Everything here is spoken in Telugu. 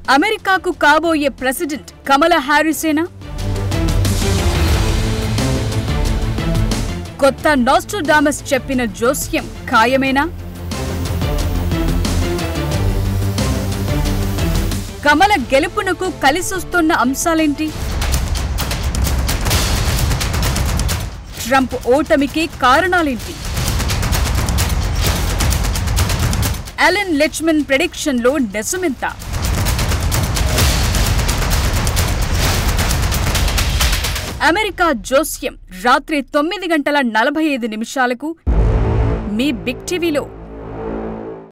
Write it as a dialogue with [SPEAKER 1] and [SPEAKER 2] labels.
[SPEAKER 1] అమెరికాకు కాబోయే ప్రెసిడెంట్ కమలా హ్యారిసేనా కొత్త నాస్ట్రోడామస్ చెప్పిన జోస్యం ఖాయమేనా కమల గెలుపునకు కలిసొస్తున్న అంశాలేంటి ట్రంప్ ఓటమికి కారణాలేంటి అలెన్ లెచ్మన్ ప్రెడిక్షన్లో నెసమెంత అమెరికా జోస్యం రాత్రి తొమ్మిది గంటల నలభై ఐదు నిమిషాలకు మీ బిగ్ టీవీలో